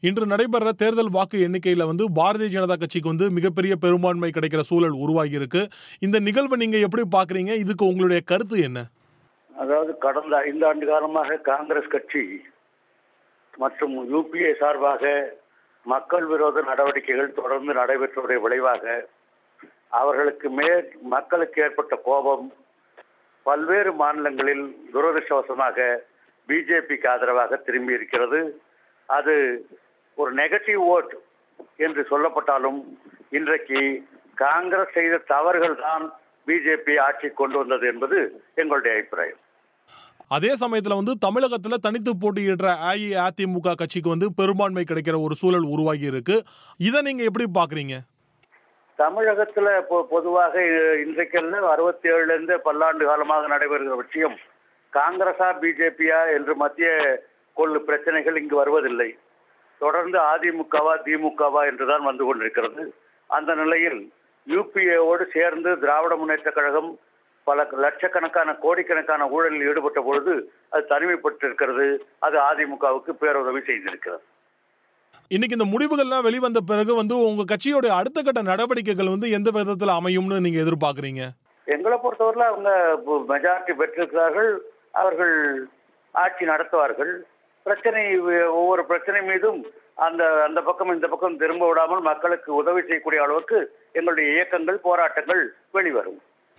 இன்று நடைபெற தேர்தல் வாக்கு எண்ணிக்கையில வந்து பாரதிய ஜனதா கட்சிக்கு வந்து மிகப்பெரிய பெரும்பான்மை கிடைக்கிற சூழல் உருவாகி இருக்கு இந்த நிகழ்வை நீங்க எப்படி பாக்குறீங்க இதுக்கு உங்களுடைய கருத்து என்ன அதாவது கடந்த ஐந்து ஆண்டு காலமாக காங்கிரஸ் கட்சி மற்றும் யூபிஏ சார்பாக மக்கள் விரோத நடவடிக்கைகள் தொடர்ந்து நடைபெற்றவுடைய விளைவாக அவர்களுக்கு மேல் மக்களுக்கு ஏற்பட்ட கோபம் பல்வேறு மாநிலங்களில் துரதிருஷ்டவசமாக பிஜேபிக்கு ஆதரவாக திரும்பி இருக்கிறது அது ஒரு நெகட்டிவ் ஓட் என்று சொல்லப்பட்டாலும் இன்றைக்கு காங்கிரஸ் செய்த தவறுகள் தான் பிஜேபி ஆட்சி கொண்டு வந்தது என்பது எங்களுடைய அபிப்பிராயம் அதே சமயத்துல வந்து தமிழகத்துல தனித்து போட்டியிடுற அஇஅதிமுக கட்சிக்கு வந்து பெரும்பான்மை கிடைக்கிற ஒரு சூழல் உருவாகி இருக்கு இதை நீங்க எப்படி பாக்குறீங்க தமிழகத்துல பொ- பொதுவாக இ- இன்றைக்கல்ல அறுபத்தி ஏழுல இருந்து பல்லாண்டு காலமாக நடைபெறுகிற விஷயம் காங்கிரஸா பிஜேபியா என்று மத்திய கொள்ளு பிரச்சனைகள் இங்கு வருவதில்லை தொடர்ந்து அதிமுகவா திமுகவா என்றுதான் வந்து கொண்டிருக்கிறது அந்த நிலையில் யூபிஏவோடு சேர்ந்து திராவிட முன்னேற்ற கழகம் பல லட்சக்கணக்கான கோடிக்கணக்கான ஊழலில் ஈடுபட்ட பொழுது அது தனிமைப்பட்டிருக்கிறது அது அதிமுகவுக்கு பேருதவி செய்திருக்கிறது இன்னைக்கு இந்த முடிவுகள்லாம் வெளிவந்த பிறகு வந்து உங்க கட்சியோட அடுத்த கட்ட நடவடிக்கைகள் வந்து எந்த விதத்துல அமையும்னு நீங்க எதிர்பார்க்கறீங்க எங்களை பொறுத்தவரையில் அவங்க மெஜாரிட்டி பெற்றிருக்கிறார்கள் அவர்கள் ஆட்சி நடத்துவார்கள் பிரச்சனை ஒவ்வொரு பிரச்சனை மீதும் அந்த அந்த பக்கம் இந்த பக்கம் திரும்ப விடாமல் மக்களுக்கு உதவி செய்யக்கூடிய அளவுக்கு எங்களுடைய இயக்கங்கள் போராட்டங்கள் வெளிவரும்